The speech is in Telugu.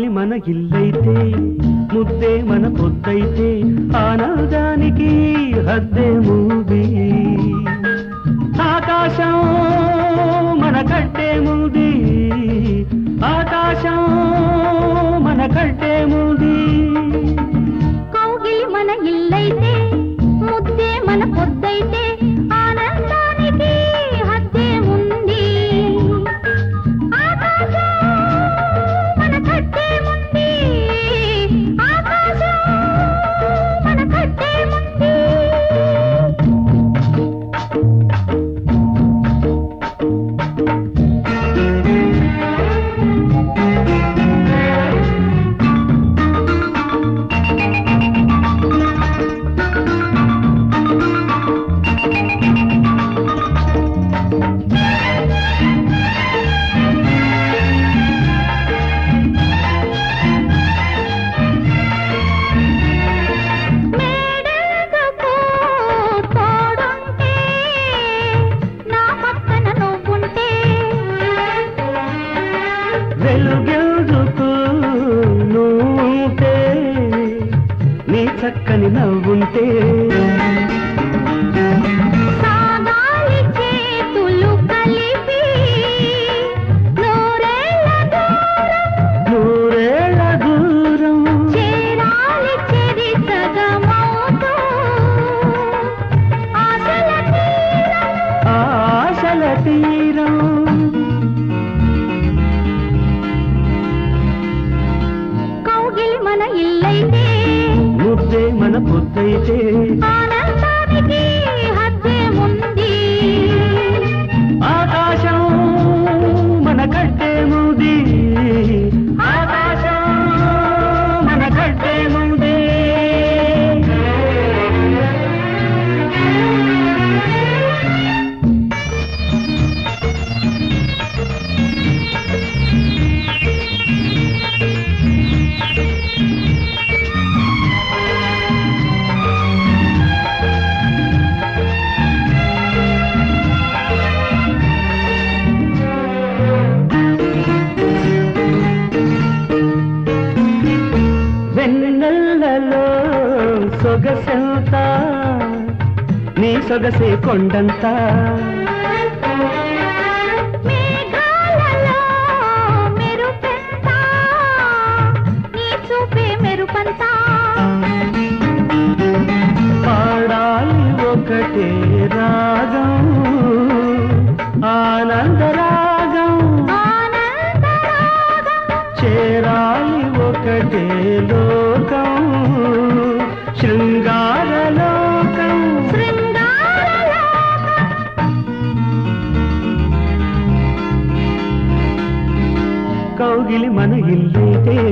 కౌగిలి మన ఇల్లైతే ముద్దే మన పొద్దైతే ఆనందానికి హద్దే మూది ఆకాశం మన కట్టే మూది ఆకాశం మన కట్టే మూది కౌగిలి మన ఇల్లైతే ముద్దే మన పొద్దైతే ఆనందానికి హద్దే ఉంది ఆకాశం మన కట్టే ఉంది ఆకాశం మన కట్టే ఉంది మేడెందుకు తోడుంటే నా పక్కన నువ్వుంటే వెలుగెందుకు నువ్వుంటే నీ చక్కని నవ్వుంటే సాగాలి చేతులు కలిపి నూరేళ్ళ దూరం నూరేళ్ల దూరం చేరాలి చెరి సగమవుతూ ఆశల తీరం ఆశల తీరం కౌగిలి మన ఇల్లైతే ముద్దే మన పొద్దైతే ఆనందానికి హద్దే ఉంది ఆకాశం మన కట్టే మూది ఆకాశం మన కట్టే మూది వెన్నెల్లలో సొగసెంత నీ సొగసే కొండంత మేఘాలలో మెరుపెంత నీ చూపే మెరుపంత పాడాలి ఒకటే రాగం ఆనంద రాగం ఆనందరాగం చేరాలి ఒకటే లోకం శృంగార లోకం శృంగారలోకం కౌగిలి మన ఇల్లైతే